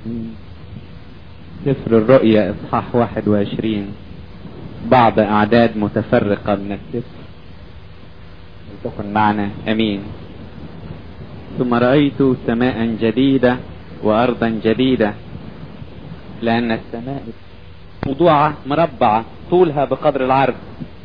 الرحيم سفر الرؤيا اصحاح واحد وعشرين بعض اعداد متفرقة من السفر تكن معنا امين ثم رأيت سماء جديدة وارضا جديدة لان السماء موضوعة مربعة طولها بقدر العرض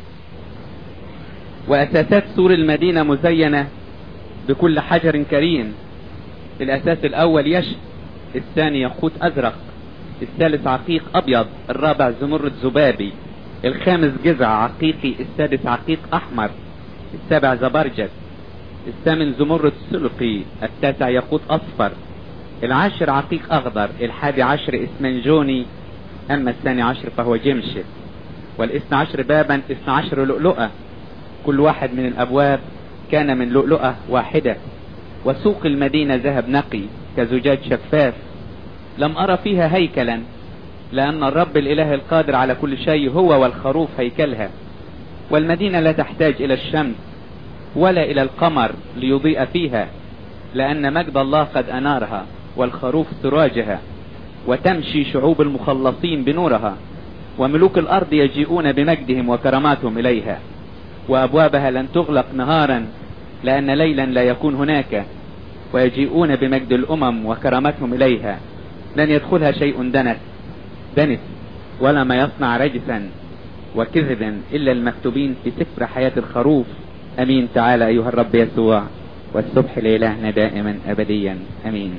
واساسات سور المدينة مزينة بكل حجر كريم الاساس الاول يشب الثاني ياقوت ازرق الثالث عقيق ابيض الرابع زمرد زبابي الخامس جذع عقيقي السادس عقيق احمر السابع زبرجد الثامن زمرد سلقي التاسع ياقوت اصفر العاشر عقيق اخضر الحادي عشر اسمنجوني اما الثاني عشر فهو جمشت والاثنى عشر بابا اثنى عشر لؤلؤة كل واحد من الابواب كان من لؤلؤة واحدة وسوق المدينة ذهب نقي كزجاج شفاف لم أرى فيها هيكلا لأن الرب الإله القادر على كل شيء هو والخروف هيكلها والمدينة لا تحتاج إلى الشمس ولا إلى القمر ليضيء فيها لأن مجد الله قد أنارها والخروف سراجها وتمشي شعوب المخلصين بنورها وملوك الأرض يجيئون بمجدهم وكراماتهم إليها وأبوابها لن تغلق نهارا لأن ليلا لا يكون هناك ويجيئون بمجد الأمم وكرامتهم إليها لن يدخلها شيء دنس دنس ولا ما يصنع رجسا وكذبا إلا المكتوبين في سفر حياة الخروف أمين تعالى أيها الرب يسوع والصبح لإلهنا دائما أبديا أمين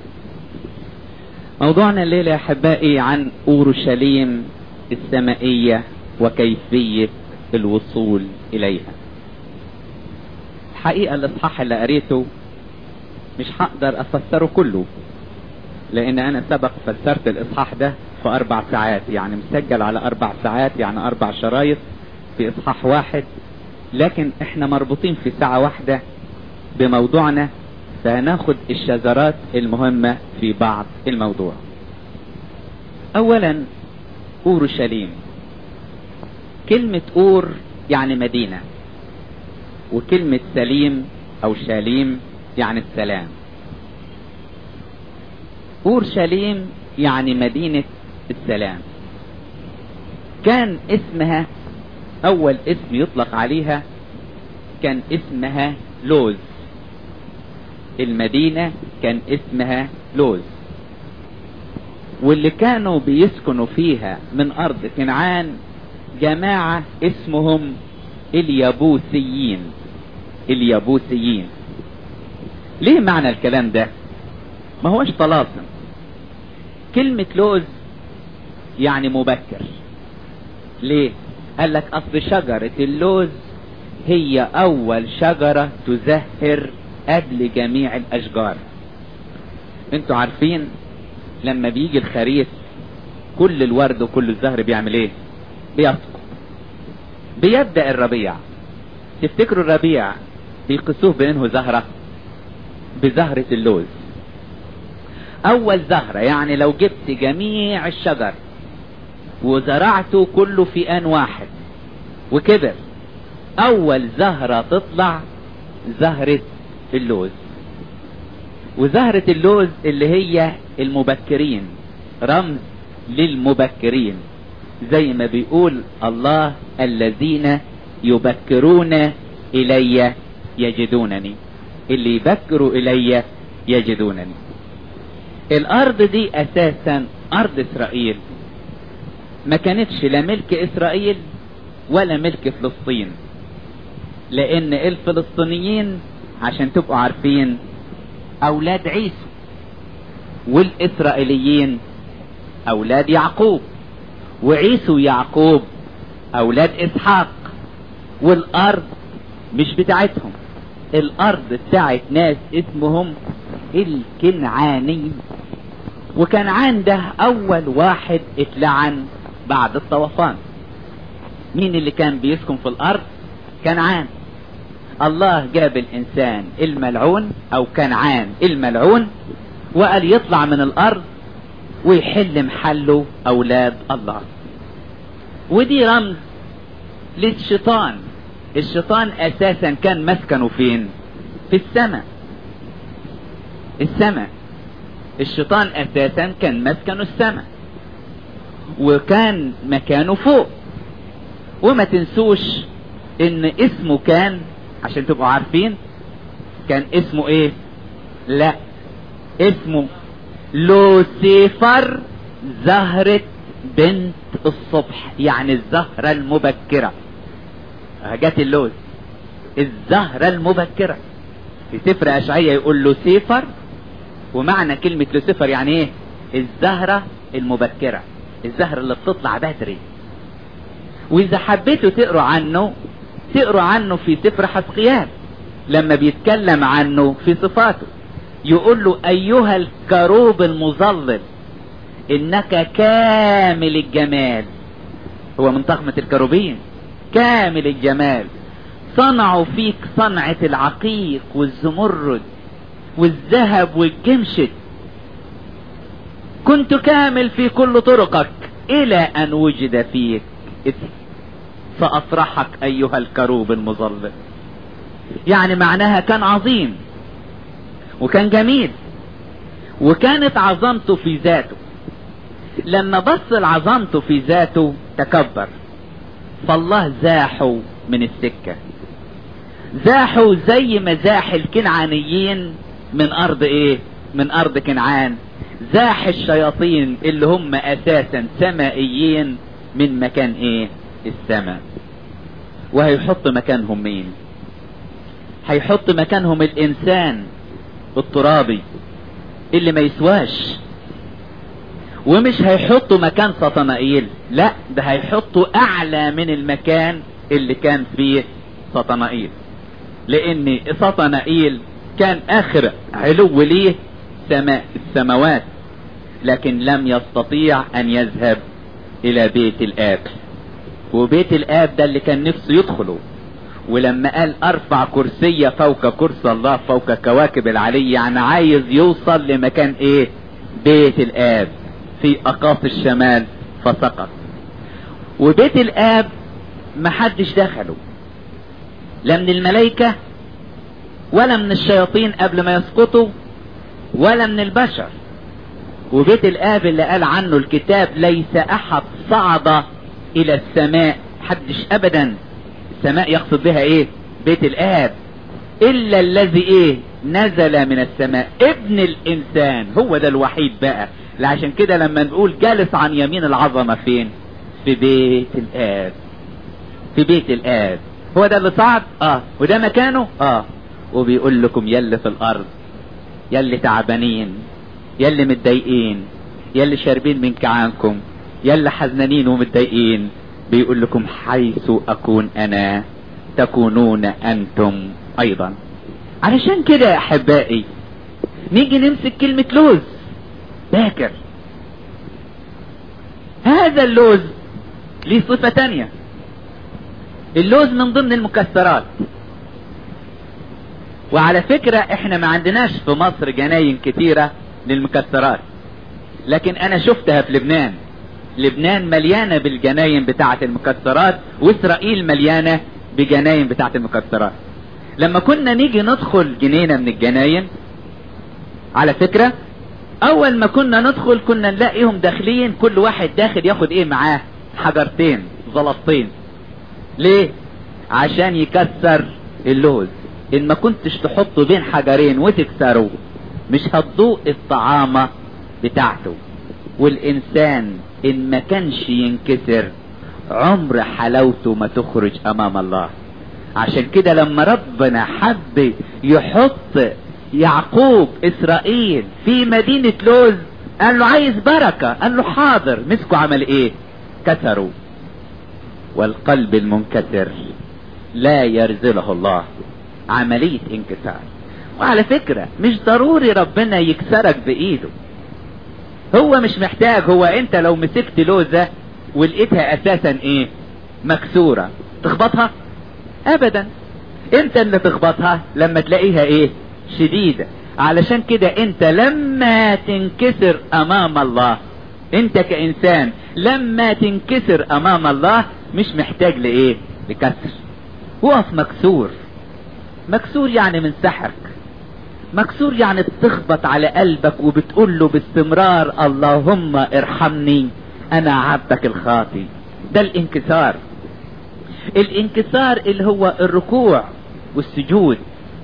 موضوعنا الليلة يا أحبائي عن أورشليم السمائية وكيفية الوصول إليها الحقيقة الإصحاح اللي قريته مش هقدر أفسره كله لأن أنا سبق فسرت الإصحاح ده في أربع ساعات يعني مسجل على أربع ساعات يعني أربع شرايط في إصحاح واحد لكن إحنا مربوطين في ساعة واحدة بموضوعنا فهناخد الشذرات المهمة في بعض الموضوع أولا أورشليم كلمة أور يعني مدينة وكلمة سليم أو شاليم يعني السلام أورشليم يعني مدينة السلام كان اسمها أول اسم يطلق عليها كان اسمها لوز المدينة كان اسمها لوز واللي كانوا بيسكنوا فيها من أرض كنعان جماعة اسمهم اليابوسيين اليابوسيين ليه معنى الكلام ده ما هوش طلاسم كلمة لوز يعني مبكر ليه قال لك اصل شجرة اللوز هي اول شجرة تزهر قبل جميع الاشجار انتوا عارفين لما بيجي الخريف كل الورد وكل الزهر بيعمل ايه بيسقط بيبدأ الربيع تفتكروا الربيع بيقسوه بانه زهرة بزهرة اللوز اول زهرة يعني لو جبت جميع الشجر وزرعته كله في ان واحد وكبر اول زهرة تطلع زهرة اللوز وزهرة اللوز اللي هي المبكرين رمز للمبكرين زي ما بيقول الله الذين يبكرون الي يجدونني اللي يبكروا الي يجدونني الارض دي اساسا ارض اسرائيل ما كانتش لا ملك اسرائيل ولا ملك فلسطين لان الفلسطينيين عشان تبقوا عارفين اولاد عيسو والاسرائيليين اولاد يعقوب وعيسو يعقوب اولاد اسحاق والارض مش بتاعتهم الارض بتاعت ناس اسمهم الكنعاني وكنعان ده اول واحد اتلعن بعد الطوفان مين اللي كان بيسكن في الارض كنعان الله جاب الانسان الملعون او كنعان الملعون وقال يطلع من الارض ويحل محله اولاد الله ودي رمز للشيطان الشيطان اساسا كان مسكنه فين في السماء السماء الشيطان اساسا كان مسكنه السماء وكان مكانه فوق وما تنسوش ان اسمه كان عشان تبقوا عارفين كان اسمه ايه لا اسمه لوسيفر زهرة بنت الصبح يعني الزهرة المبكرة جت اللوز الزهرة المبكرة في سفر اشعية يقول لوسيفر ومعنى كلمة لوسيفر يعني ايه الزهرة المبكرة الزهرة اللي بتطلع بدري واذا حبيتوا تقروا عنه تقروا عنه في سفر حسقيال لما بيتكلم عنه في صفاته يقول له ايها الكروب المظلل انك كامل الجمال هو من طغمة الكروبين كامل الجمال صنعوا فيك صنعة العقيق والزمرد والذهب والجمشد كنت كامل في كل طرقك الى ان وجد فيك إثم فافرحك ايها الكروب المظلل يعني معناها كان عظيم وكان جميل وكانت عظمته في ذاته لما بص لعظمته في ذاته تكبر فالله زاحوا من السكة زاحوا زي ما زاح الكنعانيين من ارض ايه من ارض كنعان زاح الشياطين اللي هم اساسا سمائيين من مكان ايه السماء وهيحط مكانهم مين هيحط مكانهم الانسان الترابي اللي ما يسواش ومش هيحطوا مكان سطنائيل لا ده هيحطوا اعلى من المكان اللي كان فيه سطنائيل لان سطنائيل كان اخر علو ليه سماء السماوات لكن لم يستطيع ان يذهب الى بيت الاب وبيت الاب ده اللي كان نفسه يدخله ولما قال ارفع كرسي فوق كرسي الله فوق كواكب العلي يعني عايز يوصل لمكان ايه بيت الاب في اقاصي الشمال فسقط وبيت الاب محدش دخله لا من الملائكة ولا من الشياطين قبل ما يسقطوا ولا من البشر وبيت الاب اللي قال عنه الكتاب ليس احد صعد الى السماء حدش ابدا السماء يقصد بها ايه بيت الاب الا الذي ايه نزل من السماء ابن الانسان هو ده الوحيد بقى عشان كده لما نقول جالس عن يمين العظمة فين في بيت الاب في بيت الاب هو ده اللي صعد اه وده مكانه اه وبيقول لكم يلي في الارض يلي تعبانين يلي متضايقين يلي شاربين من كعانكم يلي حزنانين ومتضايقين بيقول لكم حيث اكون انا تكونون انتم ايضا علشان كده يا احبائي نيجي نمسك كلمة لوز باكر هذا اللوز ليه صفة تانية اللوز من ضمن المكسرات وعلى فكرة احنا ما عندناش في مصر جناين كتيرة للمكسرات لكن انا شفتها في لبنان لبنان مليانة بالجناين بتاعة المكسرات واسرائيل مليانة بجناين بتاعة المكسرات لما كنا نيجي ندخل جنينة من الجناين على فكرة اول ما كنا ندخل كنا نلاقيهم داخلين كل واحد داخل ياخد ايه معاه حجرتين زلطتين ليه عشان يكسر اللوز ان ما كنتش تحطه بين حجرين وتكسره مش هتذوق الطعامة بتاعته والانسان ان ما كانش ينكسر عمر حلاوته ما تخرج امام الله عشان كده لما ربنا حب يحط يعقوب اسرائيل في مدينة لوز قال له عايز بركة قال له حاضر مسكوا عمل ايه كسروا والقلب المنكسر لا يرزله الله عملية انكسار وعلى فكرة مش ضروري ربنا يكسرك بايده هو مش محتاج هو انت لو مسكت لوزة ولقيتها اساسا ايه مكسورة تخبطها ابدا انت اللي تخبطها لما تلاقيها ايه شديدة علشان كده انت لما تنكسر امام الله انت كانسان لما تنكسر امام الله مش محتاج لايه لكسر وقف مكسور مكسور يعني من سحرك مكسور يعني بتخبط على قلبك وبتقول له باستمرار اللهم ارحمني انا عبدك الخاطي ده الانكسار الانكسار اللي هو الركوع والسجود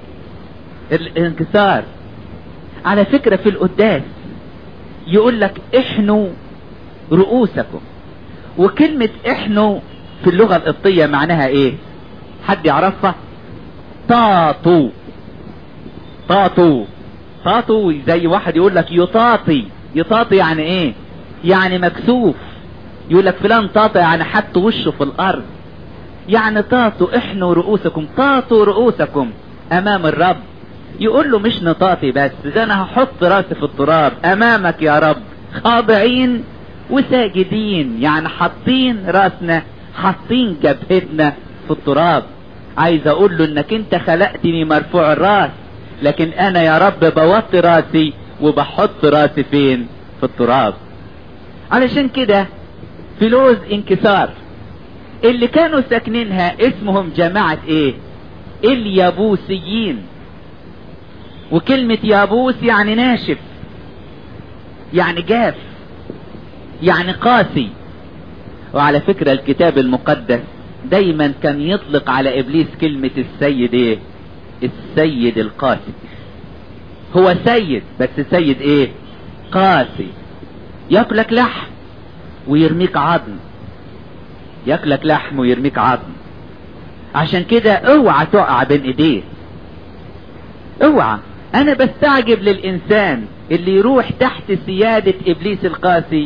الانكسار على فكرة في القداس يقول لك احنوا رؤوسكم وكلمة احنوا في اللغة القبطية معناها ايه حد يعرفها طاطوا طاطوا طاطوا زي واحد يقول لك يطاطي يطاطي يعني ايه يعني مكسوف يقول لك فلان طاطا يعني حط وشه في الارض يعني طاطوا احنوا رؤوسكم طاطوا رؤوسكم امام الرب يقول له مش نطاطي بس ده انا هحط راسي في التراب امامك يا رب خاضعين وساجدين يعني حاطين راسنا حاطين جبهتنا في التراب عايز اقول له انك انت خلقتني مرفوع الراس لكن انا يا رب بوطي راسي وبحط راسي فين في التراب علشان كده فلوز انكسار اللي كانوا ساكنينها اسمهم جماعة ايه اليابوسيين وكلمة يابوس يعني ناشف يعني جاف يعني قاسي وعلى فكرة الكتاب المقدس دايما كان يطلق على ابليس كلمة السيد ايه السيد القاسي هو سيد بس سيد ايه قاسي ياكلك لحم ويرميك عظم ياكلك لحم ويرميك عظم عشان كده اوعى تقع بين ايديه اوعى انا بستعجب للانسان اللي يروح تحت سيادة ابليس القاسي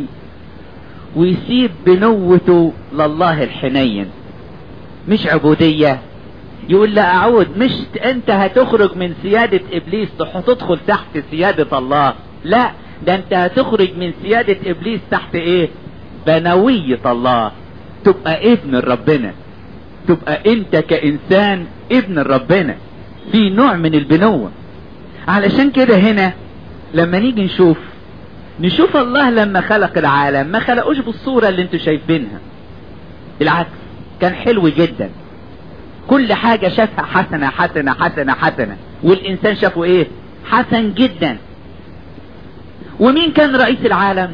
ويسيب بنوته لله الحنين مش عبودية يقول لا اعود مش انت هتخرج من سيادة ابليس تدخل تحت سيادة الله لا ده انت هتخرج من سيادة ابليس تحت ايه بنوية الله تبقى ابن ربنا تبقى انت كانسان ابن ربنا في نوع من البنوة علشان كده هنا لما نيجي نشوف نشوف الله لما خلق العالم ما خلقوش بالصورة اللي انتوا شايفينها بالعكس كان حلو جدا كل حاجة شافها حسنة حسنة حسنة حسنة والإنسان شافه إيه حسن جدا ومين كان رئيس العالم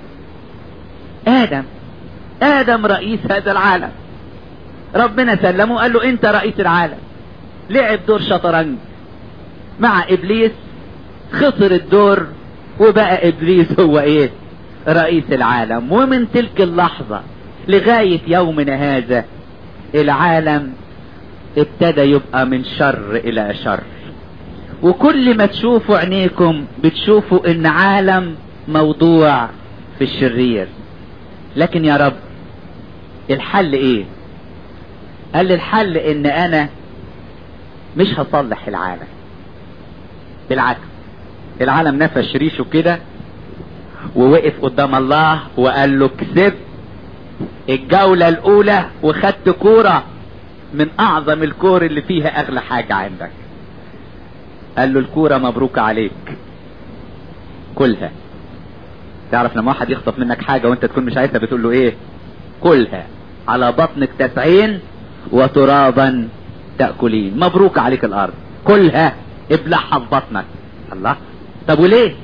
آدم آدم رئيس هذا العالم ربنا سلمه قال له أنت رئيس العالم لعب دور شطرنج مع إبليس خسر الدور وبقى إبليس هو إيه رئيس العالم ومن تلك اللحظة لغاية يومنا هذا العالم ابتدى يبقى من شر الى شر وكل ما تشوفوا عينيكم بتشوفوا ان عالم موضوع في الشرير لكن يا رب الحل ايه قال لي الحل ان انا مش هصلح العالم بالعكس العالم نفش ريشه كده ووقف قدام الله وقال له كسبت الجولة الاولى وخدت كورة من اعظم الكور اللي فيها اغلى حاجة عندك قال له الكورة مبروك عليك كلها تعرف لما واحد يخطف منك حاجة وانت تكون مش عايزها بتقول له ايه كلها على بطنك تسعين وترابا تأكلين مبروك عليك الارض كلها ابلعها في بطنك الله طب وليه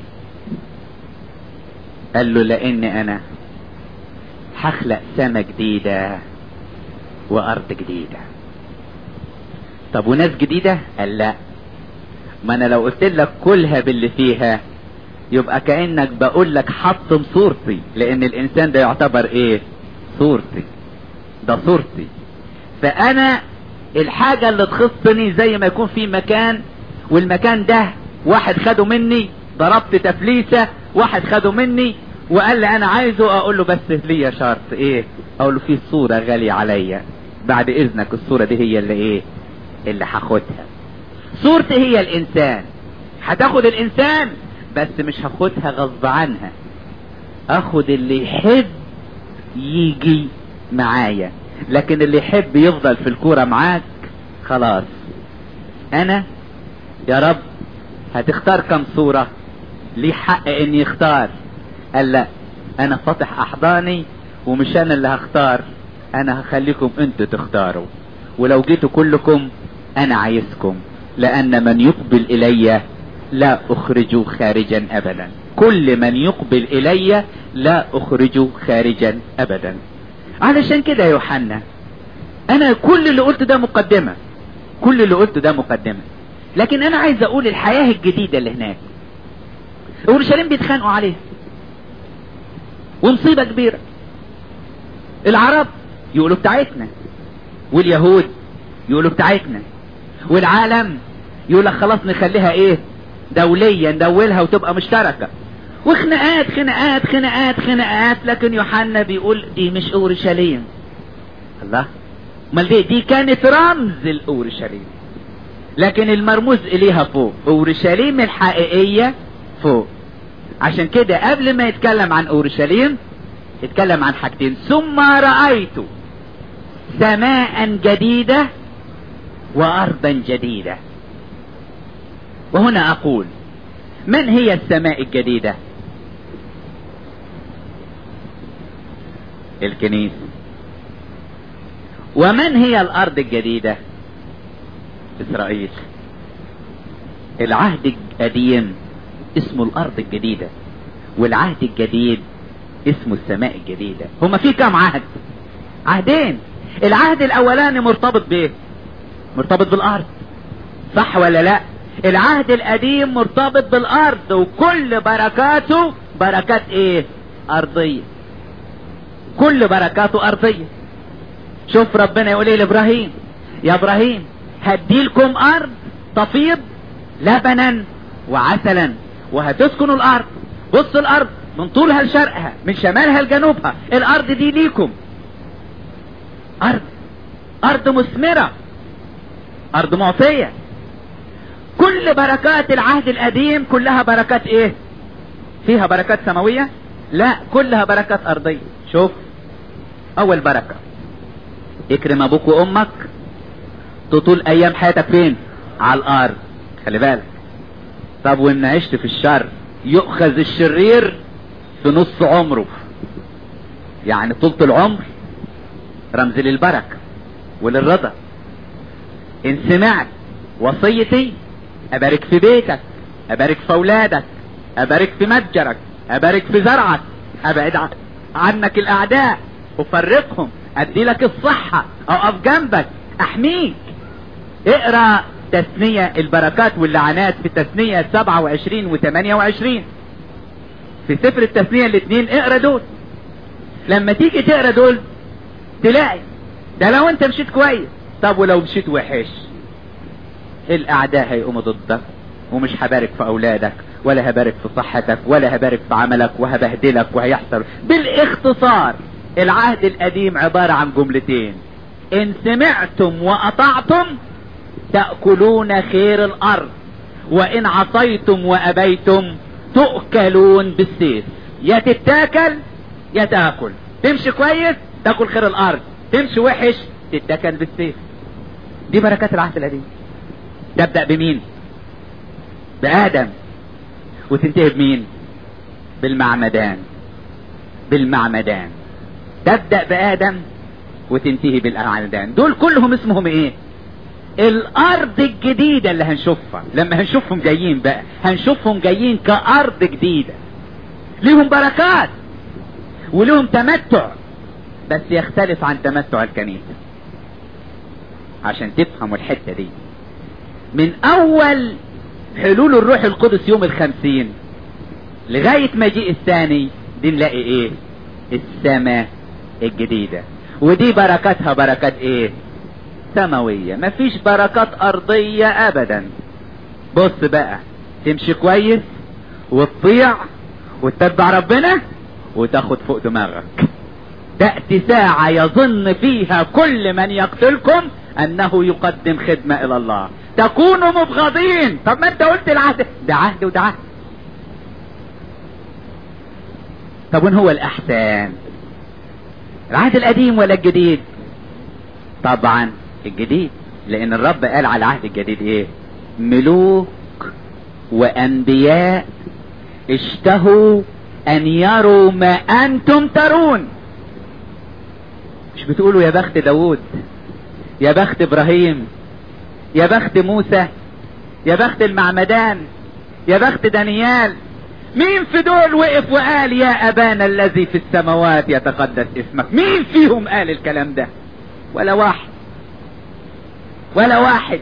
قال له لان انا هخلق سما جديدة وارض جديدة طب وناس جديدة قال لا ما انا لو قلت لك كلها باللي فيها يبقى كأنك بقول لك حطم صورتي لان الانسان ده يعتبر ايه صورتي ده صورتي فانا الحاجة اللي تخصني زي ما يكون في مكان والمكان ده واحد خده مني ضربت تفليسة واحد خده مني وقال لي انا عايزه اقول له بس ليا شرط ايه اقول له في صورة غالية عليا بعد اذنك الصورة دي هي اللي ايه اللي هاخدها صورتي هي الانسان هتاخد الانسان بس مش هاخدها غصب عنها اخد اللي يحب يجي معايا لكن اللي يحب يفضل في الكورة معاك خلاص انا يا رب هتختار كم صورة ليه حق اني يختار قال لا انا فاتح احضاني ومش انا اللي هختار انا هخليكم انتوا تختاروا ولو جيتوا كلكم انا عايزكم لان من يقبل الي لا اخرجه خارجا ابدا كل من يقبل الي لا اخرجه خارجا ابدا علشان كده يا يوحنا انا كل اللي قلته ده مقدمة كل اللي قلته ده مقدمة لكن انا عايز اقول الحياة الجديدة اللي هناك اورشليم بيتخانقوا عليها ومصيبة كبيرة العرب يقولوا بتاعتنا واليهود يقولوا بتاعتنا والعالم يقول لك خلاص نخليها ايه دولية ندولها وتبقى مشتركة وخناقات خناقات خناقات خناقات لكن يوحنا بيقول دي مش اورشليم الله امال دي دي كانت رمز الاورشليم لكن المرموز اليها فوق اورشليم الحقيقية فوق عشان كده قبل ما يتكلم عن اورشليم يتكلم عن حاجتين ثم رأيت سماء جديدة وارضا جديدة وهنا اقول من هي السماء الجديدة الكنيسة ومن هي الارض الجديدة اسرائيل العهد القديم اسمه الارض الجديدة والعهد الجديد اسمه السماء الجديدة هما في كم عهد عهدين العهد الاولاني مرتبط بايه مرتبط بالارض صح ولا لا العهد القديم مرتبط بالارض وكل بركاته بركات ايه ارضية كل بركاته ارضية شوف ربنا يقول ايه لابراهيم يا ابراهيم هديلكم ارض تفيض لبنا وعسلا وهتسكنوا الارض بص الارض من طولها لشرقها من شمالها لجنوبها الارض دي ليكم ارض ارض مثمرة ارض معطية كل بركات العهد القديم كلها بركات ايه فيها بركات سماوية لا كلها بركات ارضية شوف اول بركة اكرم ابوك وامك تطول ايام حياتك فين على الارض خلي بالك طب وان عشت في الشر يؤخذ الشرير في نص عمره يعني طولة العمر رمز للبركة وللرضا ان سمعت وصيتي ابارك في بيتك ابارك في اولادك ابارك في متجرك ابارك في زرعك ابعد عنك الاعداء افرقهم ادي لك الصحة اقف جنبك احميك اقرا تثنية البركات واللعنات في تثنية 27 و 28 في سفر التثنية الاثنين اقرا دول لما تيجي تقرا دول تلاقي ده لو انت مشيت كويس طب ولو مشيت وحش الاعداء هيقوموا ضدك ومش هبارك في اولادك ولا هبارك في صحتك ولا هبارك في عملك وهبهدلك وهيحصل بالاختصار العهد القديم عبارة عن جملتين ان سمعتم واطعتم تأكلون خير الارض وان عصيتم وابيتم تؤكلون بالسيف يا تتاكل يا تاكل تمشي كويس تاكل خير الارض تمشي وحش تتاكل بالسيف دي بركات العهد القديم تبدأ بمين بآدم وتنتهي بمين بالمعمدان بالمعمدان تبدأ بآدم وتنتهي بالمعمدان دول كلهم اسمهم ايه الارض الجديدة اللي هنشوفها لما هنشوفهم جايين بقى هنشوفهم جايين كارض جديدة ليهم بركات وليهم تمتع بس يختلف عن تمتع الكنيسة عشان تفهموا الحتة دي من اول حلول الروح القدس يوم الخمسين لغاية مجيء الثاني دي نلاقي ايه السماء الجديدة ودي بركاتها بركات ايه سماوية مفيش بركات ارضية ابدا بص بقى تمشي كويس وتطيع وتتبع ربنا وتاخد فوق دماغك تأتي ساعة يظن فيها كل من يقتلكم انه يقدم خدمة الى الله تكونوا مبغضين طب ما انت قلت العهد ده عهد وده عهد طب وين هو الاحسن العهد القديم ولا الجديد طبعا الجديد لان الرب قال على العهد الجديد ايه ملوك وانبياء اشتهوا ان يروا ما انتم ترون مش بتقولوا يا بخت داود يا بخت ابراهيم يا بخت موسى يا بخت المعمدان يا بخت دانيال مين في دول وقف وقال يا ابانا الذي في السماوات يتقدس اسمك مين فيهم قال الكلام ده ولا واحد ولا واحد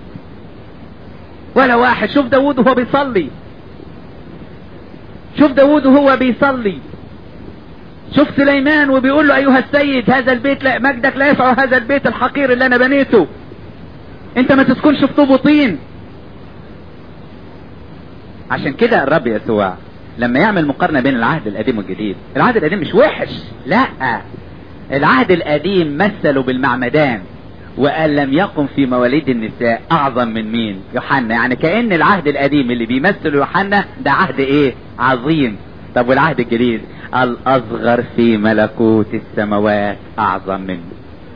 ولا واحد شوف داود وهو بيصلي شوف داود وهو بيصلي شوف سليمان وبيقول له ايها السيد هذا البيت لا مجدك لا يسع هذا البيت الحقير اللي انا بنيته انت ما تسكنش في طوب وطين عشان كده الرب يسوع لما يعمل مقارنة بين العهد القديم والجديد العهد القديم مش وحش لا العهد القديم مثله بالمعمدان وقال لم يقم في مواليد النساء اعظم من مين يوحنا يعني كأن العهد القديم اللي بيمثل يوحنا ده عهد ايه عظيم طب والعهد الجديد الاصغر في ملكوت السماوات اعظم منه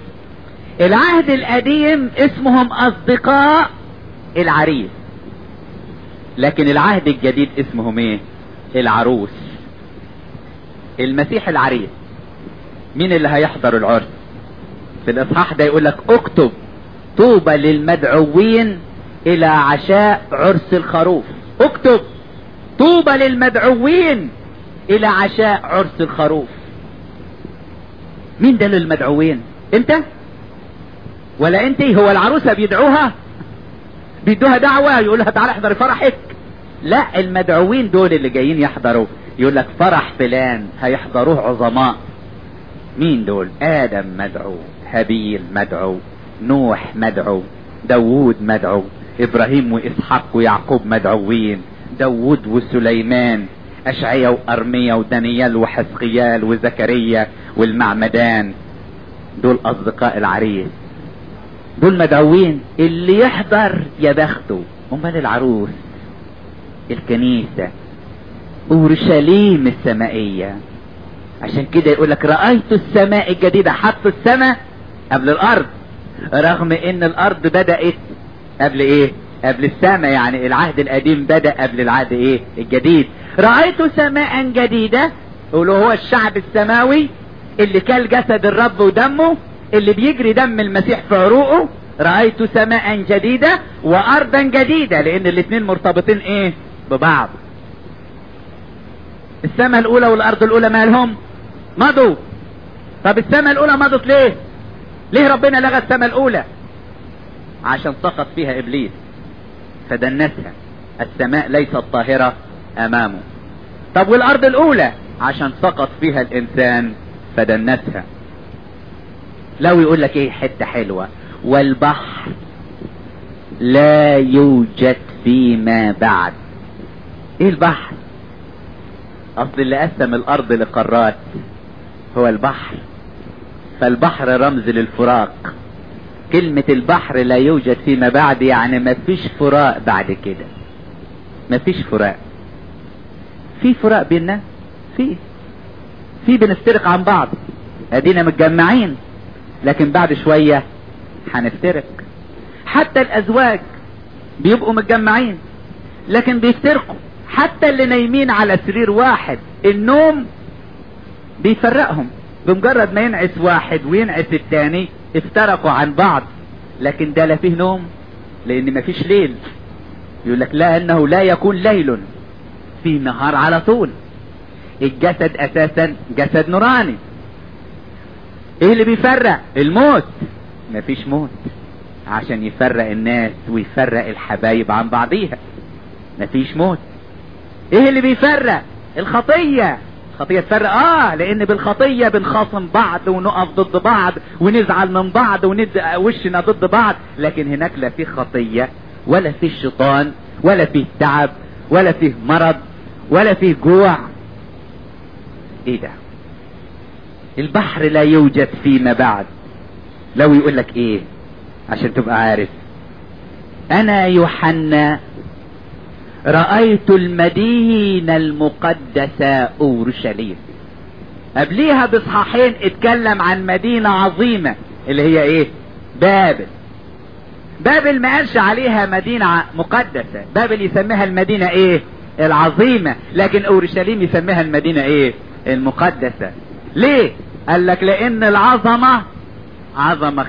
العهد القديم اسمهم اصدقاء العريس لكن العهد الجديد اسمهم ايه العروس المسيح العريس مين اللي هيحضر العرس في الاصحاح ده يقول لك اكتب طوبى للمدعوين الى عشاء عرس الخروف اكتب طوبى للمدعوين الى عشاء عرس الخروف مين ده للمدعوين انت ولا انت هو العروسة بيدعوها بيدوها دعوة يقول لها تعالى احضري فرحك لا المدعوين دول اللي جايين يحضروا يقول لك فرح فلان هيحضروه عظماء مين دول ادم مدعو هابيل مدعو نوح مدعو داوود مدعو ابراهيم واسحاق ويعقوب مدعوين داوود وسليمان اشعيا وارميا ودانيال وحسقيال وزكريا والمعمدان دول اصدقاء العريس دول مدعوين اللي يحضر يا بخته امال العروس الكنيسة اورشليم السمائية عشان كده يقول لك رأيت السماء الجديدة حط السماء قبل الارض رغم ان الارض بدأت قبل ايه قبل السماء يعني العهد القديم بدأ قبل العهد ايه الجديد رأيت سماء جديدة يقولوا هو الشعب السماوي اللي كل جسد الرب ودمه اللي بيجري دم المسيح في عروقه رأيت سماء جديدة وارضا جديدة لان الاتنين مرتبطين ايه ببعض السماء الاولى والارض الاولى مالهم مضوا طب السماء الاولى مضت ليه ليه ربنا لغى السماء الاولى عشان سقط فيها ابليس فدنسها السماء ليست طاهرة امامه طب والارض الاولى عشان سقط فيها الانسان فدنسها لو يقول لك ايه حتة حلوة والبحر لا يوجد فيما بعد ايه البحر اصل اللي قسم الارض لقارات هو البحر فالبحر رمز للفراق كلمة البحر لا يوجد فيما بعد يعني ما فيش فراق بعد كده ما فيش فراق في فراق بيننا في في بنفترق عن بعض ادينا متجمعين لكن بعد شوية هنفترق حتى الازواج بيبقوا متجمعين لكن بيفترقوا حتى اللي نايمين على سرير واحد النوم بيفرقهم بمجرد ما ينعس واحد وينعس التاني افترقوا عن بعض لكن ده لا فيه نوم لان مفيش ليل يقول لك لا انه لا يكون ليل في نهار على طول الجسد اساسا جسد نوراني ايه اللي بيفرق الموت مفيش موت عشان يفرق الناس ويفرق الحبايب عن بعضيها مفيش موت ايه اللي بيفرق الخطية الخطية تفرق اه لان بالخطية بنخاصم بعض ونقف ضد بعض ونزعل من بعض وند وشنا ضد بعض لكن هناك لا فيه خطية ولا فيه شيطان ولا فيه تعب ولا فيه مرض ولا فيه جوع ايه ده البحر لا يوجد فيما بعد لو يقول لك ايه عشان تبقى عارف انا يوحنا رأيت المدينة المقدسة اورشليم قبليها بصحاحين اتكلم عن مدينة عظيمة اللي هي ايه بابل بابل ما قالش عليها مدينة مقدسة بابل يسميها المدينة ايه العظيمة لكن اورشليم يسميها المدينة ايه المقدسة ليه قال لك لان العظمة عظمة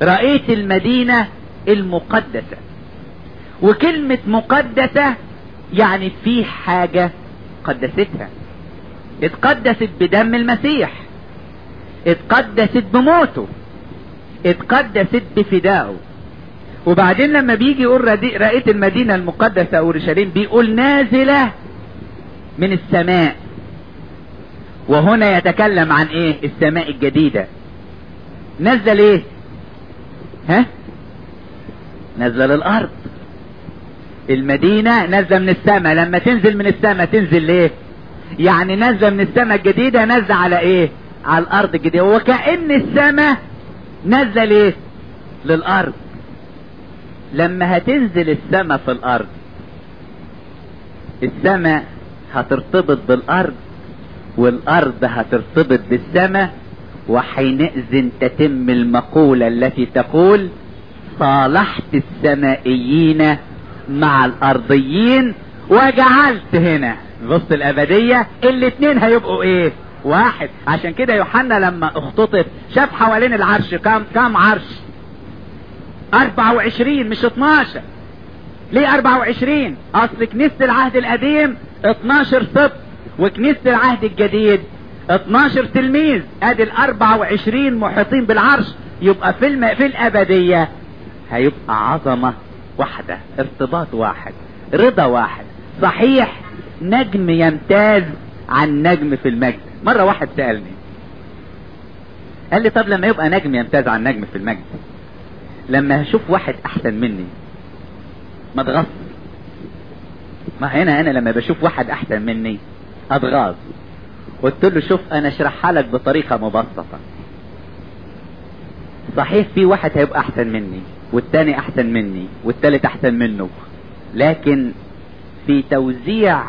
رأيت المدينة المقدسة وكلمة مقدسة يعني في حاجة قدستها اتقدست بدم المسيح اتقدست بموته اتقدست بفدائه وبعدين لما بيجي يقول رأيت المدينة المقدسة أورشليم بيقول نازلة من السماء وهنا يتكلم عن ايه السماء الجديدة نزل ايه ها نزل الارض المدينة نازلة من السماء لما تنزل من السماء تنزل ليه يعني نازلة من السماء الجديدة نازلة على ايه على الارض الجديدة وكأن السماء نازلة ليه للارض لما هتنزل السماء في الارض السماء هترتبط بالارض والارض هترتبط بالسماء وحينئذ تتم المقولة التي تقول صالحت السمائيين مع الارضيين وجعلت هنا بص الابدية الاتنين هيبقوا ايه واحد عشان كده يوحنا لما اختطف شاف حوالين العرش كام كام عرش 24 مش 12 ليه 24 اصل كنيسة العهد القديم 12 سبط وكنيسة العهد الجديد 12 تلميذ ادي ال 24 محيطين بالعرش يبقى في الم... في الابدية هيبقى عظمة واحدة ارتباط واحد رضا واحد صحيح نجم يمتاز عن نجم في المجد مرة واحد سألني قال لي طب لما يبقى نجم يمتاز عن نجم في المجد لما هشوف واحد احسن مني ما اتغص ما هنا انا لما بشوف واحد احسن مني اتغاظ قلت له شوف انا اشرحها لك بطريقة مبسطة صحيح في واحد هيبقى احسن مني والتاني احسن مني والتالت احسن منه لكن في توزيع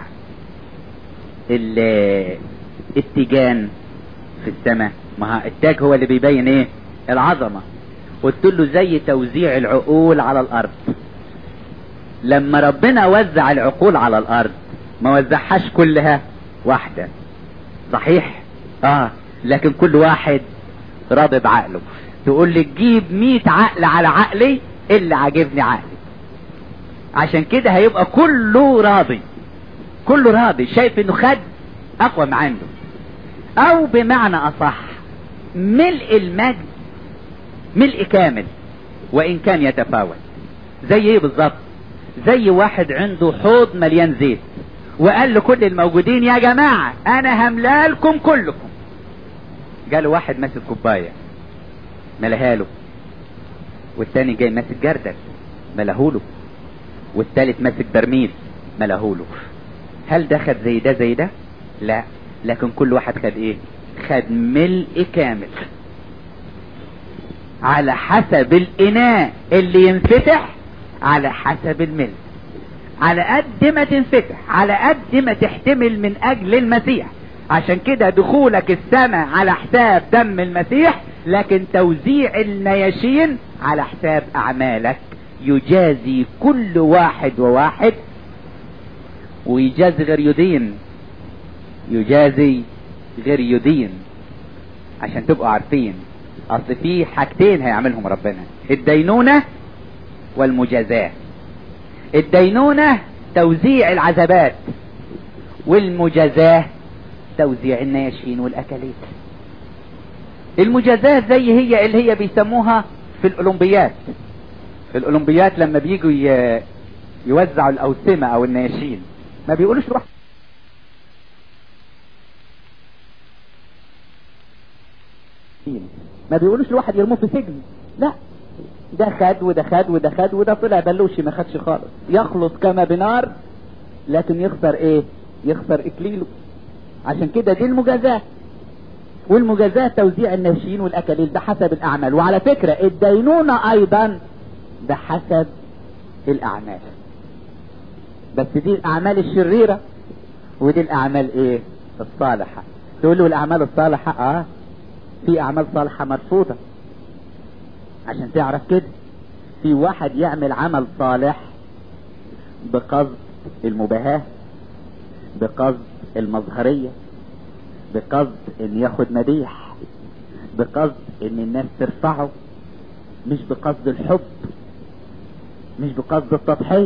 الاتجان في السماء ما التاج هو اللي بيبين ايه العظمة قلت له زي توزيع العقول على الارض لما ربنا وزع العقول على الارض ما وزعهاش كلها واحدة صحيح اه لكن كل واحد راضي بعقله تقول لي تجيب مية عقل على عقلي اللي عاجبني عقلي عشان كده هيبقى كله راضي كله راضي شايف انه خد اقوى ما عنده او بمعنى اصح ملء المجد ملء كامل وان كان يتفاوت زي ايه بالظبط زي واحد عنده حوض مليان زيت وقال لكل الموجودين يا جماعة انا هملالكم كلكم قالوا واحد ماسك كوباية ملها له والتاني جاي ماسك جردل ملهوله والتالت ماسك برميل ملهوله هل ده خد زي ده زي ده لا لكن كل واحد خد ايه خد ملء كامل على حسب الاناء اللي ينفتح على حسب الملء على قد ما تنفتح على قد ما تحتمل من اجل المسيح عشان كده دخولك السماء على حساب دم المسيح لكن توزيع النياشين على حساب اعمالك يجازي كل واحد وواحد ويجازي غير يدين يجازي غير يدين عشان تبقوا عارفين اصل في حاجتين هيعملهم ربنا الدينونة والمجازاة الدينونة توزيع العذابات والمجازاة توزيع النياشين والاكاليت المجازاة زي هي اللي هي بيسموها في الاولمبيات في الاولمبيات لما بيجوا يوزعوا الاوسمة او النياشين ما بيقولوش روح ما بيقولوش الواحد يرموه في سجن لا ده خد وده خد وده خد وده طلع بلوشي ما خدش خالص يخلص كما بنار لكن يخسر ايه يخسر اكليله عشان كده دي المجازاة والمجازاة توزيع الناشين والاكاليل ده حسب الاعمال وعلى فكرة الدينونة ايضا ده حسب الاعمال بس دي الاعمال الشريرة ودي الاعمال ايه الصالحة تقول له الاعمال الصالحة اه في اعمال صالحة مرفوضة عشان تعرف كده في واحد يعمل عمل صالح بقصد المباهاة بقصد المظهرية بقصد ان ياخد مديح بقصد ان الناس ترفعه مش بقصد الحب مش بقصد التضحية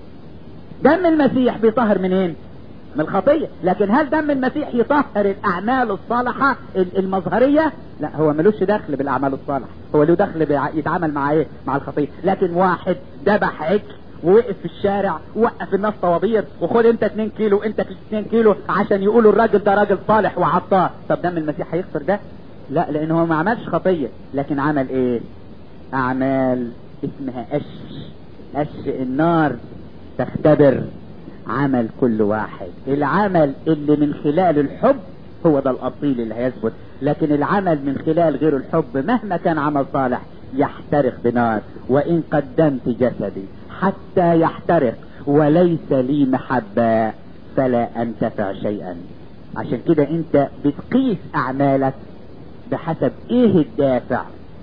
دم المسيح بيطهر منين من الخطية لكن هل دم المسيح يطهر الأعمال الصالحة المظهرية لا هو ملوش دخل بالأعمال الصالحة هو له دخل بيع- يتعامل مع ايه مع الخطية لكن واحد ذبح عجل ووقف في الشارع ووقف الناس طوابير وخد انت 2 كيلو انت 2 كيلو عشان يقولوا الراجل ده راجل صالح وعطار طب دم المسيح هيغفر ده لا لان هو ما عملش خطية لكن عمل ايه اعمال اسمها قش قش النار تختبر عمل كل واحد العمل اللي من خلال الحب هو ده الاصيل اللي هيثبت لكن العمل من خلال غير الحب مهما كان عمل صالح يحترق بنار وان قدمت جسدي حتى يحترق وليس لي محبة فلا انتفع شيئا عشان كده انت بتقيس اعمالك بحسب ايه الدافع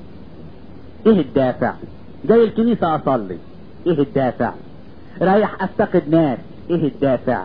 ايه الدافع زي الكنيسة اصلي ايه الدافع رايح افتقد ناس ايه الدافع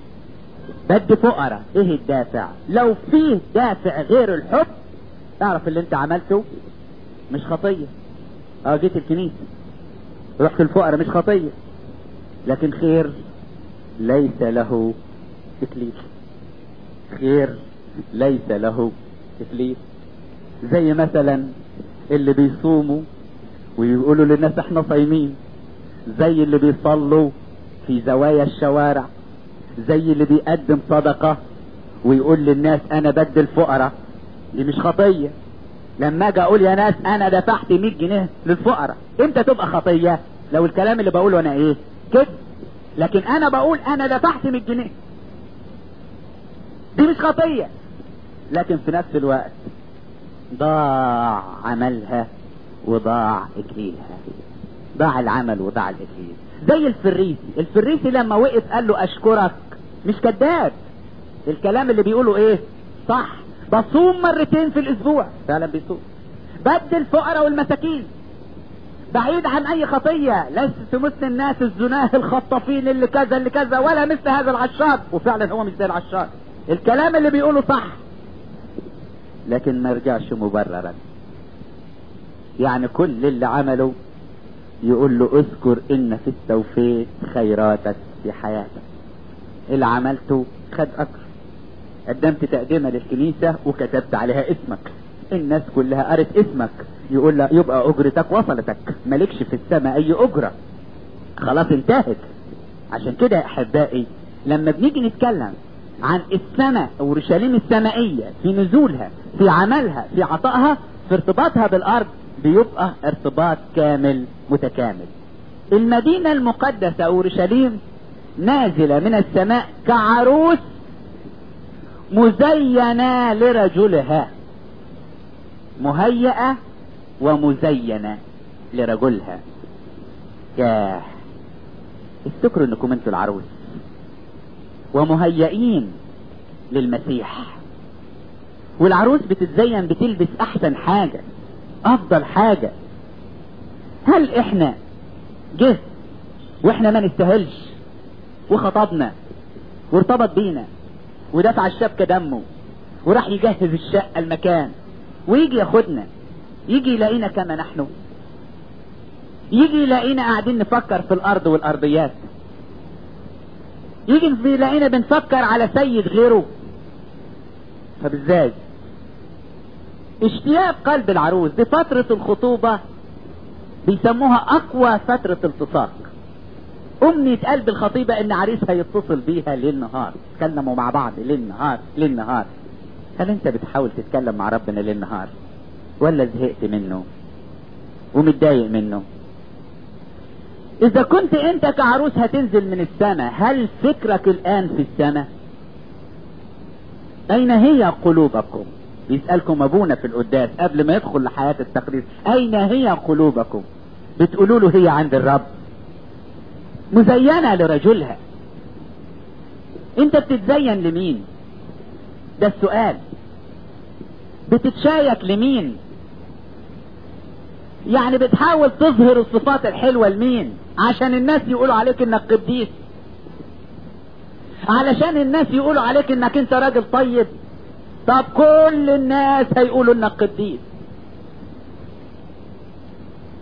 بدي فقراء ايه الدافع لو فيه دافع غير الحب اعرف اللي انت عملته مش خطية اه جيت الكنيسة رحت الفقراء مش خطية لكن خير ليس له تكليف خير ليس له تكليف زي مثلا اللي بيصوموا ويقولوا للناس احنا صايمين زي اللي بيصلوا في زوايا الشوارع زي اللي بيقدم صدقة ويقول للناس انا بدي الفقراء دي مش خطية لما اجي اقول يا ناس انا دفعت 100 جنيه للفقراء امتى تبقى خطية لو الكلام اللي بقوله انا ايه كده لكن انا بقول انا دفعت 100 جنيه دي مش خطية لكن في نفس الوقت ضاع عملها وضاع اكليلها ضاع العمل وضاع الاكليل زي الفريسي الفريسي لما وقف قال له اشكرك مش كذاب الكلام اللي بيقوله ايه صح بصوم مرتين في الاسبوع فعلا بيصوم بدي الفقراء والمساكين بعيد عن اي خطية ليس في مثل الناس الزناه الخطافين اللي كذا اللي كذا ولا مثل هذا العشار وفعلا هو مش زي العشار الكلام اللي بيقوله صح لكن ما رجعش مبررا يعني كل اللي عمله يقول له اذكر ان في استوفيت خيراتك في حياتك اللي عملته خد اجر قدمت تقدمه للكنيسه وكتبت عليها اسمك الناس كلها قرت اسمك يقول لا يبقى اجرتك وصلتك مالكش في السماء اي اجره خلاص انتهت عشان كده يا احبائي لما بنيجي نتكلم عن السماء اورشليم السمائيه في نزولها في عملها في عطائها في ارتباطها بالارض بيبقى ارتباط كامل متكامل المدينة المقدسة اورشليم نازلة من السماء كعروس مزينة لرجلها مهيئة ومزينة لرجلها ياه افتكروا انكم انتوا العروس ومهيئين للمسيح والعروس بتتزين بتلبس احسن حاجة افضل حاجة هل احنا جه واحنا ما نستاهلش وخطبنا وارتبط بينا ودفع الشبكة دمه وراح يجهز الشقة المكان ويجي ياخدنا يجي يلاقينا كما نحن يجي يلاقينا قاعدين نفكر في الارض والارضيات يجي يلاقينا بنفكر على سيد غيره طب ازاي اشتياق قلب العروس دي فترة الخطوبة بيسموها اقوى فترة التصاق امنية قلب الخطيبة ان عريسها يتصل بيها ليل نهار تكلموا مع بعض ليل نهار ليل نهار هل انت بتحاول تتكلم مع ربنا ليل نهار ولا زهقت منه ومتضايق منه اذا كنت انت كعروس هتنزل من السماء هل فكرك الان في السماء اين هي قلوبكم يسألكم ابونا في القداس قبل ما يدخل لحياة التقديس اين هي قلوبكم بتقولوا له هي عند الرب مزينة لرجلها انت بتتزين لمين ده السؤال بتتشايك لمين يعني بتحاول تظهر الصفات الحلوة لمين عشان الناس يقولوا عليك انك قديس علشان الناس يقولوا عليك انك انت راجل طيب طب كل الناس هيقولوا انك قديس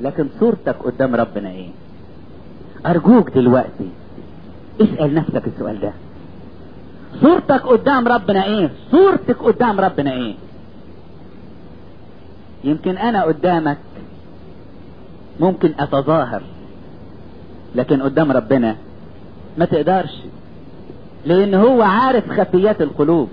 لكن صورتك قدام ربنا ايه ارجوك دلوقتي اسأل نفسك السؤال ده صورتك قدام ربنا ايه صورتك قدام ربنا ايه يمكن انا قدامك ممكن اتظاهر لكن قدام ربنا ما تقدرش لان هو عارف خفيات القلوب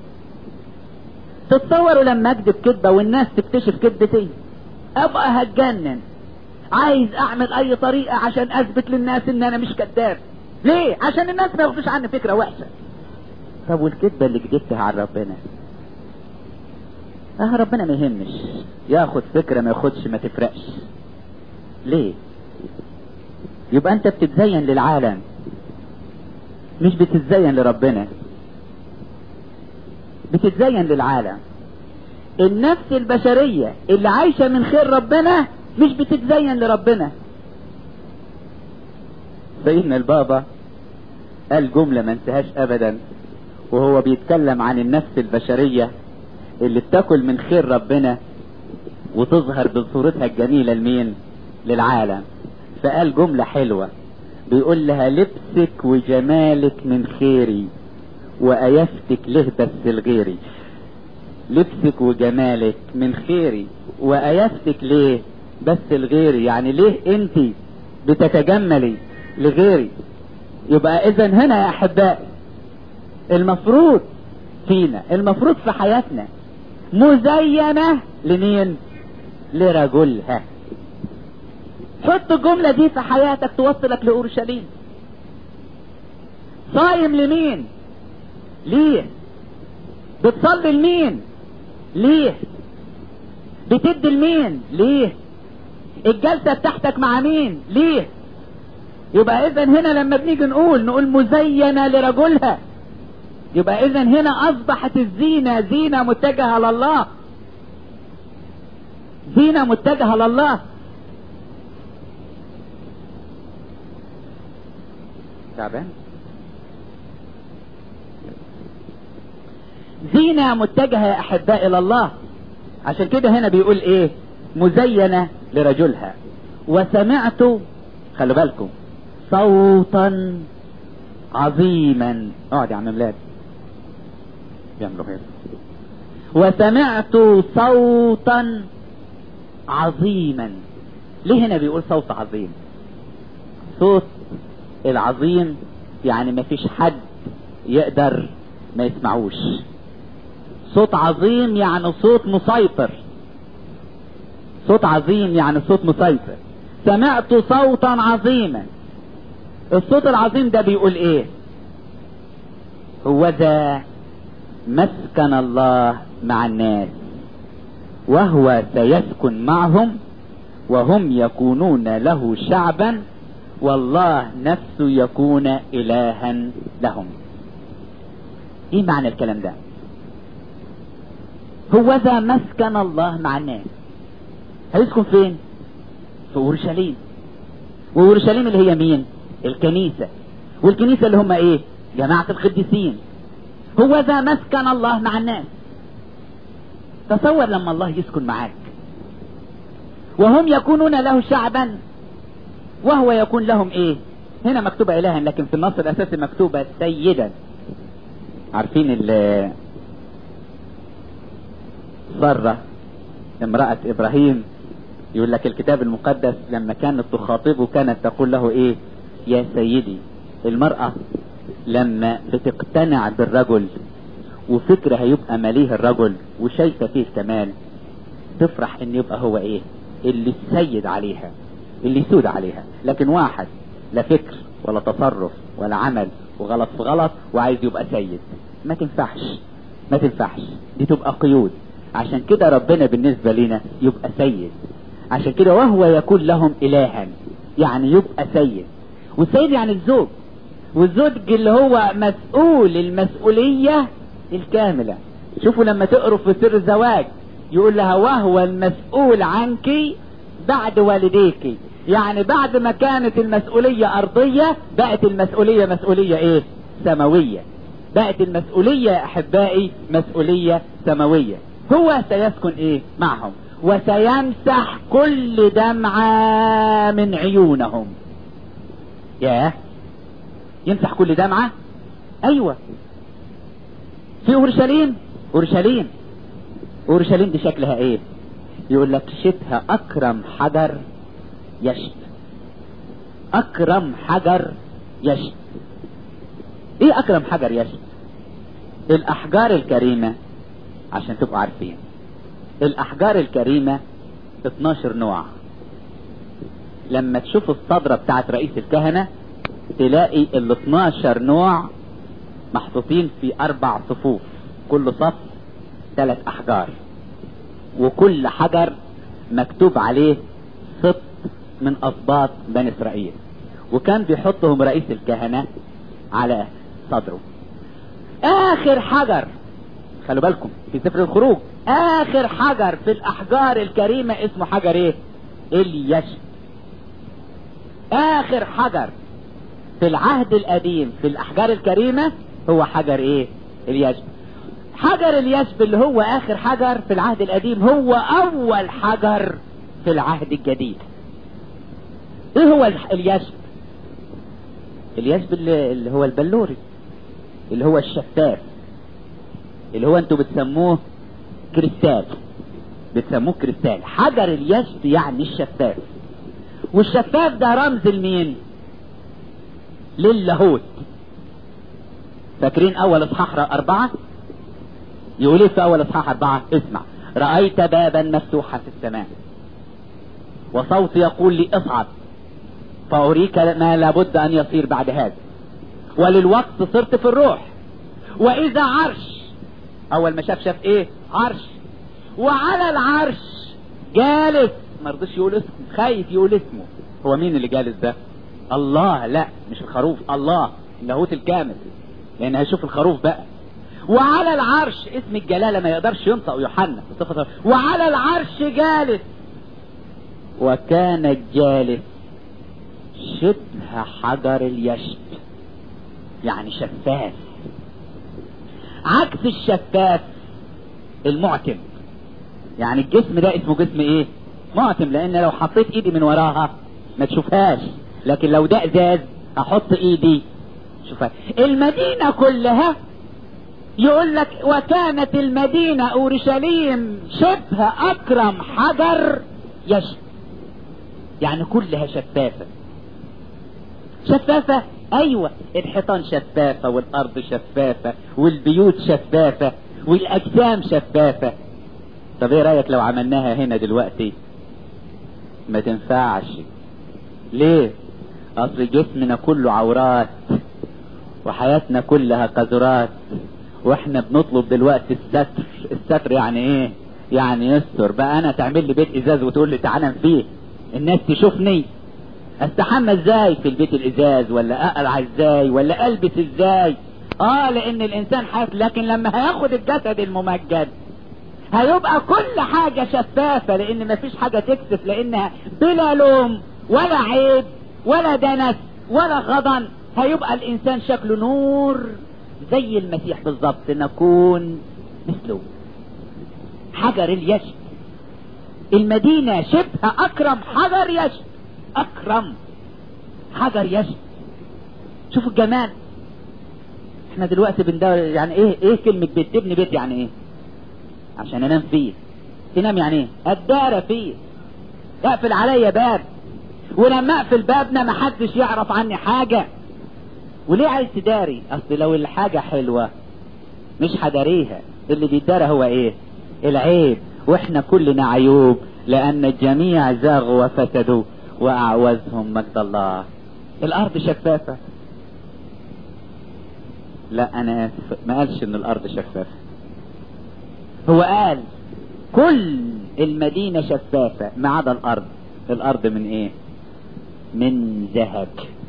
تتصوروا لما اكذب كذبة والناس تكتشف كذبتي ابقى هتجنن عايز اعمل اي طريقة عشان اثبت للناس ان انا مش كذاب ليه عشان الناس ما ياخدوش عني فكرة وحشة طب والكذبة اللي كذبتها على ربنا اه ربنا ما يهمش ياخد فكرة ما ياخدش ما تفرقش ليه يبقى انت بتتزين للعالم مش بتتزين لربنا بتتزين للعالم النفس البشرية اللي عايشة من خير ربنا مش بتتزين لربنا سيدنا البابا قال جملة ما انتهاش ابدا وهو بيتكلم عن النفس البشرية اللي بتاكل من خير ربنا وتظهر بصورتها الجميلة لمين للعالم فقال جملة حلوة بيقول لها لبسك وجمالك من خيري وأيفتك له بس لغيري لبسك وجمالك من خيري وأيفتك ليه بس لغيري يعني ليه انت بتتجملي لغيري يبقى اذا هنا يا احبائي المفروض فينا المفروض في حياتنا مزينة لمين لرجلها حط الجملة دي في حياتك توصلك لأورشليم صايم لمين ليه بتصلي لمين ليه بتدي لمين ليه الجلسة بتاعتك مع مين ليه يبقى اذا هنا لما بنيجي نقول نقول مزينة لرجلها يبقى اذا هنا اصبحت الزينة زينة متجهة لله زينة متجهة لله تعبان زينة متجهة يا احباء الى الله عشان كده هنا بيقول ايه مزينة لرجلها وسمعت خلوا بالكم صوتا عظيما اقعد يا عم ميلاد بيعملوا خير وسمعت صوتا عظيما ليه هنا بيقول صوت عظيم صوت العظيم يعني ما فيش حد يقدر ما يسمعوش صوت عظيم يعني صوت مسيطر صوت عظيم يعني صوت مسيطر سمعت صوتا عظيما الصوت العظيم ده بيقول ايه هو ذا مسكن الله مع الناس وهو سيسكن معهم وهم يكونون له شعبا والله نفسه يكون الها لهم ايه معنى الكلام ده هو ذا مسكن الله مع الناس هيسكن فين في اورشليم واورشليم اللي هي مين الكنيسة والكنيسة اللي هم ايه جماعة القديسين هو ذا مسكن الله مع الناس تصور لما الله يسكن معاك وهم يكونون له شعبا وهو يكون لهم ايه هنا مكتوبة الها لكن في النص الاساسي مكتوبة سيدا عارفين ال سارة امرأة ابراهيم يقول لك الكتاب المقدس لما كانت تخاطبه كانت تقول له ايه يا سيدي المرأة لما بتقتنع بالرجل وفكرها يبقى مليه الرجل وشايفة فيه كمان تفرح ان يبقى هو ايه اللي السيد عليها اللي يسود عليها لكن واحد لا فكر ولا تصرف ولا عمل وغلط في غلط وعايز يبقى سيد ما تنفعش ما تنفعش دي تبقى قيود عشان كده ربنا بالنسبة لنا يبقى سيد عشان كده وهو يكون لهم الها يعني يبقى سيد والسيد يعني الزوج والزوج اللي هو مسؤول المسؤولية الكاملة شوفوا لما تقروا في سر الزواج يقول لها وهو المسؤول عنك بعد والديك يعني بعد ما كانت المسؤولية أرضية بقت المسؤولية مسؤولية إيه سماوية بقت المسؤولية يا أحبائي مسؤولية سماوية هو سيسكن إيه معهم وسيمسح كل دمعة من عيونهم ياه يمسح كل دمعة ايوه في اورشليم اورشليم اورشليم دي شكلها ايه يقول لك شبه اكرم حجر يشب اكرم حجر يشب ايه اكرم حجر يشب الاحجار الكريمة عشان تبقوا عارفين الاحجار الكريمة 12 نوع لما تشوف الصدرة بتاعت رئيس الكهنة تلاقي ال 12 نوع محطوطين في اربع صفوف كل صف ثلاث احجار وكل حجر مكتوب عليه سبط من اسباط بني اسرائيل وكان بيحطهم رئيس الكهنة على صدره اخر حجر خلوا بالكم في سفر الخروج اخر حجر في الاحجار الكريمة اسمه حجر ايه اليشب اخر حجر في العهد القديم في الاحجار الكريمة هو حجر ايه اليشب حجر اليشب اللي هو اخر حجر في العهد القديم هو اول حجر في العهد الجديد ايه هو اليشب اليشب اللي, اللي هو البلوري اللي هو الشفاف اللي هو انتوا بتسموه كريستال بتسموه كريستال حجر اليشب يعني الشفاف والشفاف ده رمز لمين للاهوت فاكرين اول اصحاح اربعة يقول ايه في اول اصحاح اربعة اسمع رأيت بابا مفتوحا في السماء وصوت يقول لي اصعد فأريك ما لابد أن يصير بعد هذا وللوقت صرت في الروح وإذا عرش أول ما شاف شاف إيه عرش وعلى العرش جالس ما رضيش يقول اسمه خايف يقول اسمه هو مين اللي جالس ده الله لا مش الخروف الله اللاهوت الكامل لأن هيشوف الخروف بقى وعلى العرش اسم الجلالة ما يقدرش ينطق يوحنا وعلى العرش جالس وكان الجالس شبه حجر اليشب يعني شفاف عكس الشفاف المعتم يعني الجسم ده اسمه جسم ايه معتم لان لو حطيت ايدي من وراها ما تشوفهاش لكن لو ده ازاز احط ايدي شوفها المدينة كلها يقول لك وكانت المدينة اورشليم شبه اكرم حجر يشب يعني كلها شفافة شفافة ايوه الحيطان شفافة والارض شفافة والبيوت شفافة والاجسام شفافة طب ايه رايك لو عملناها هنا دلوقتي ما تنفعش ليه اصل جسمنا كله عورات وحياتنا كلها قذرات واحنا بنطلب دلوقتي الستر الستر يعني ايه يعني يستر بقى انا تعمل لي بيت ازاز وتقول لي تعالى فيه الناس تشوفني استحمى ازاي في البيت الازاز ولا اقلع ازاي ولا البس ازاي اه لان الانسان حاس لكن لما هياخد الجسد الممجد هيبقى كل حاجة شفافة لان مفيش حاجة تكسف لانها بلا لوم ولا عيب ولا دنس ولا غضن هيبقى الانسان شكله نور زي المسيح بالظبط نكون مثله حجر اليشب المدينة شبه اكرم حجر يشب اكرم حجر يشب شوفوا الجمال احنا دلوقتي بندور يعني ايه ايه كلمة بيت تبني بيت يعني ايه عشان انام فيه تنام يعني ايه الدار فيه اقفل عليا باب ولما اقفل بابنا محدش يعرف عني حاجة وليه عايز تداري اصل لو الحاجة حلوة مش هداريها اللي بيدارى هو ايه العيب واحنا كلنا عيوب لان الجميع زاغوا وفسدوا واعوزهم مجد الله الارض شفافة لا انا اسف ما قالش ان الارض شفافة هو قال كل المدينة شفافة ما عدا الارض الارض من ايه من ذهب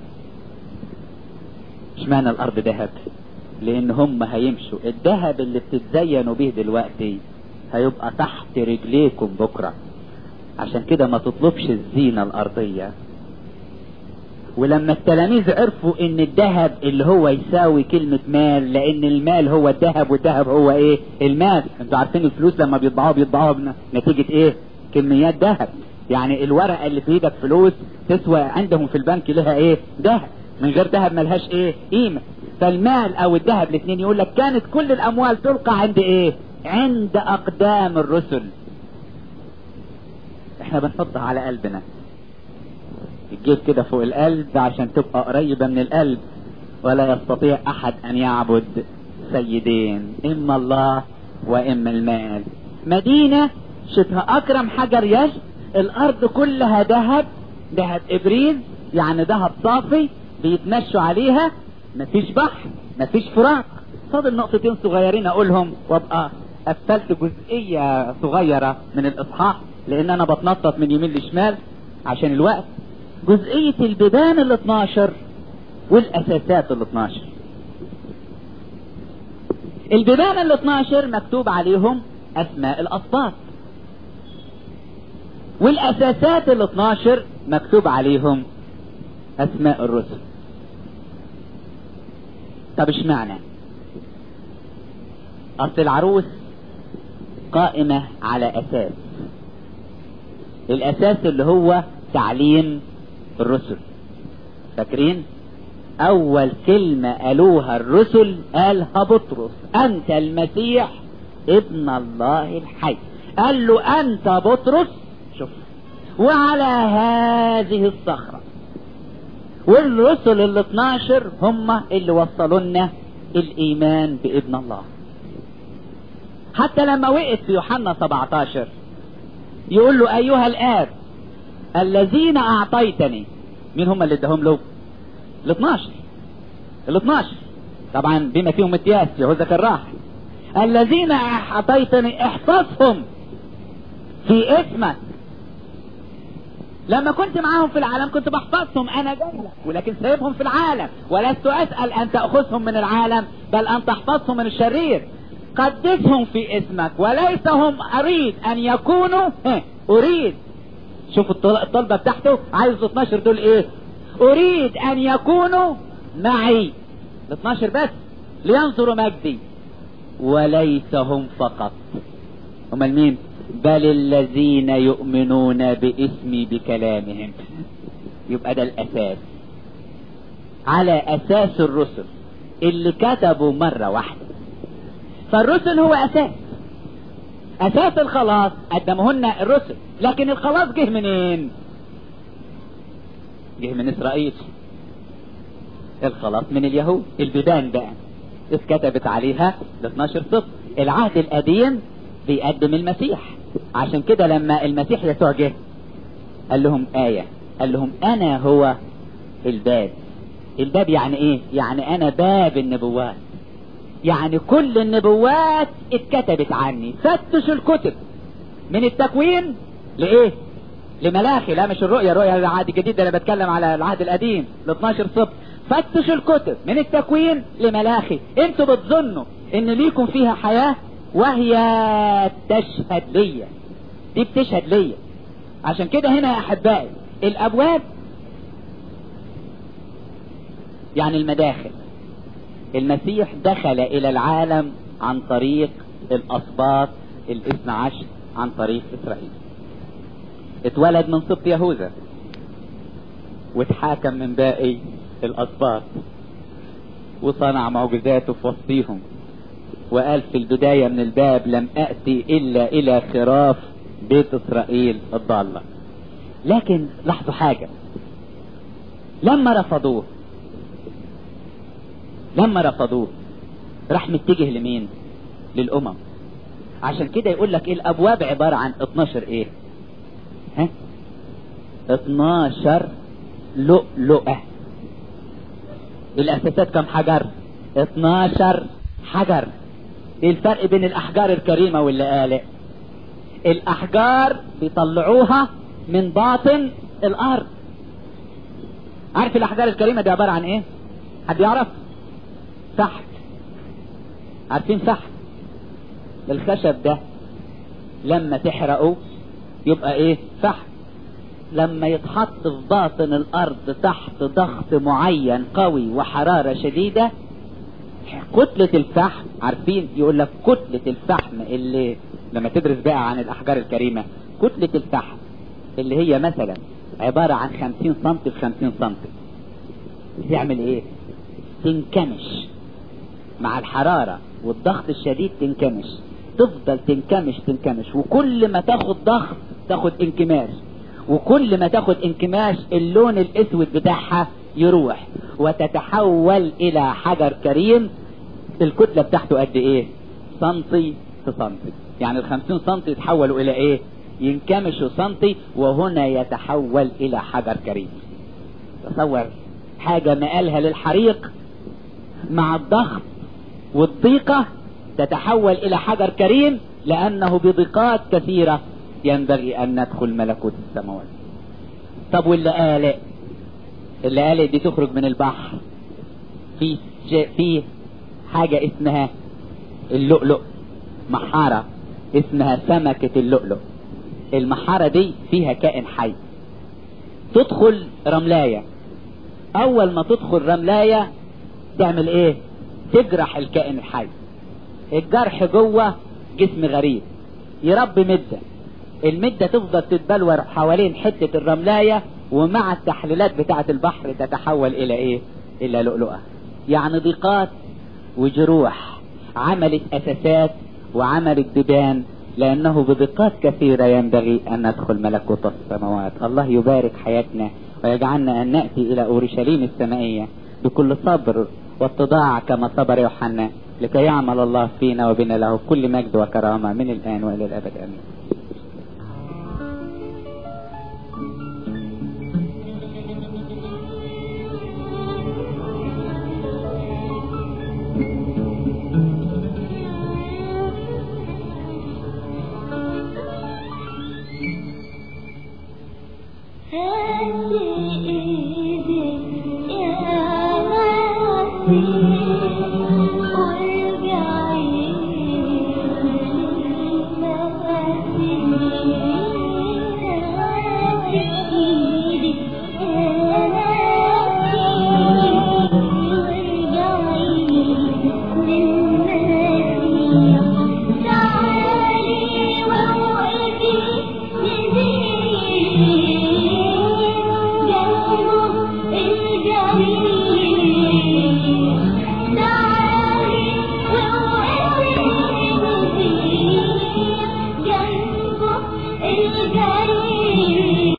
اشمعنى الارض ذهب لان هم هيمشوا الذهب اللي بتتزينوا بيه دلوقتي هيبقى تحت رجليكم بكرة عشان كده ما تطلبش الزينة الارضية ولما التلاميذ عرفوا ان الذهب اللي هو يساوي كلمة مال لان المال هو الذهب والذهب هو ايه المال انتوا عارفين الفلوس لما بيطبعوها بيطبعوها نتيجة ايه كميات ذهب يعني الورقة اللي في ايدك فلوس تسوى عندهم في البنك لها ايه ذهب من غير ذهب ملهاش ايه قيمة فالمال او الذهب الاثنين يقول لك كانت كل الاموال تلقى عند ايه عند اقدام الرسل احنا بنحطها على قلبنا الجيب كده فوق القلب عشان تبقى قريبة من القلب ولا يستطيع احد ان يعبد سيدين اما الله واما المال مدينة شبه اكرم حجر يشب الارض كلها ذهب ذهب ابريز يعني ذهب صافي بيتمشوا عليها مفيش بحر مفيش فراق فاضل نقطتين صغيرين اقولهم وابقى قفلت جزئية صغيرة من الاصحاح لان انا بتنطط من يمين لشمال عشان الوقت جزئية البيبان ال 12 والاساسات ال 12 البيبان ال 12 مكتوب عليهم اسماء الاسباط والاساسات ال 12 مكتوب عليهم اسماء الرسل طب اشمعنى اصل العروس قائمة على اساس الاساس اللي هو تعليم الرسل فاكرين اول كلمة قالوها الرسل قالها بطرس انت المسيح ابن الله الحي قال له انت بطرس شوف وعلى هذه الصخرة والرسل ال 12 هم اللي وصلوا لنا الايمان بابن الله حتى لما وقف في يوحنا 17 يقول له ايها الاب الذين اعطيتني مين هم اللي اداهم له ال 12 ال 12 طبعا بما فيهم متياس يهوذا كان راح الذين اعطيتني احفظهم في اسمك لما كنت معاهم في العالم كنت بحفظهم انا جاهلة ولكن سايبهم في العالم ولست اسال ان تاخذهم من العالم بل ان تحفظهم من الشرير قدسهم في اسمك وليس هم اريد ان يكونوا اريد شوف الطلبة بتاعته عايز 12 دول ايه اريد ان يكونوا معي ال 12 بس لينظروا مجدي وليس هم فقط هم مين بل الذين يؤمنون باسمي بكلامهم يبقى ده الاساس على اساس الرسل اللي كتبوا مرة واحدة فالرسل هو اساس اساس الخلاص قدمهن الرسل لكن الخلاص جه منين جه من اسرائيل الخلاص من اليهود البيبان بقى اتكتبت عليها ال 12 صف العهد القديم بيقدم المسيح عشان كده لما المسيح يسوع جه قال لهم آية قال لهم أنا هو الباب الباب يعني إيه؟ يعني أنا باب النبوات يعني كل النبوات اتكتبت عني فتشوا الكتب من التكوين لإيه؟ لملاخي لا مش الرؤية الرؤية العهد الجديد ده انا بتكلم على العهد القديم ال 12 صف فتشوا الكتب من التكوين لملاخي انتوا بتظنوا ان ليكم فيها حياة وهي تشهد ليا دي بتشهد ليا عشان كده هنا يا احبائي الابواب يعني المداخل المسيح دخل الى العالم عن طريق الاسباط الاثنى عشر عن طريق اسرائيل اتولد من سبط يهوذا واتحاكم من باقي الاسباط وصنع معجزاته في وسطيهم وقال في البداية من الباب لم أأتي إلا إلى خراف بيت إسرائيل الضالة لكن لاحظوا حاجة لما رفضوه لما رفضوه راح متجه لمين للأمم عشان كده يقول لك إيه الأبواب عبارة عن 12 إيه ها 12 لؤلؤة الأساسات كم حجر 12 حجر ايه الفرق بين الاحجار الكريمة واللآلئ الاحجار بيطلعوها من باطن الارض عارف الاحجار الكريمة دي عبارة عن ايه حد يعرف فحم عارفين فحم الخشب ده لما تحرقه يبقى ايه فحم لما يتحط في باطن الارض تحت ضغط معين قوي وحرارة شديدة كتلة الفحم عارفين يقول لك كتلة الفحم اللي لما تدرس بقى عن الأحجار الكريمة كتلة الفحم اللي هي مثلا عبارة عن خمسين سنتي في خمسين سنتي تعمل ايه تنكمش مع الحرارة والضغط الشديد تنكمش تفضل تنكمش تنكمش وكل ما تاخد ضغط تاخد انكماش وكل ما تاخد انكماش اللون الاسود بتاعها يروح وتتحول الى حجر كريم الكتلة بتاعته قد ايه سنتي في سنتي يعني الخمسين سنتي يتحولوا الى ايه ينكمشوا سنتي وهنا يتحول الى حجر كريم تصور حاجة مقالها للحريق مع الضغط والضيقة تتحول الى حجر كريم لانه بضيقات كثيرة ينبغي ان ندخل ملكوت السماوات طب واللي قالق اللي قالق دي تخرج من البحر في في حاجة اسمها اللؤلؤ محارة اسمها سمكة اللؤلؤ المحارة دي فيها كائن حي تدخل رملاية اول ما تدخل رملاية تعمل ايه تجرح الكائن الحي الجرح جوه جسم غريب يربي مدة المدة تفضل تتبلور حوالين حتة الرملاية ومع التحليلات بتاعة البحر تتحول الى ايه الى لؤلؤة يعني ضيقات وجروح عملت اساسات وعملت دبان لانه بدقات كثيرة ينبغي ان ندخل ملكوت السماوات الله يبارك حياتنا ويجعلنا ان نأتي الى اورشليم السمائية بكل صبر واتضاع كما صبر يوحنا لكي يعمل الله فينا وبنا له كل مجد وكرامة من الآن وإلى الأبد آمين هذه إيدي يا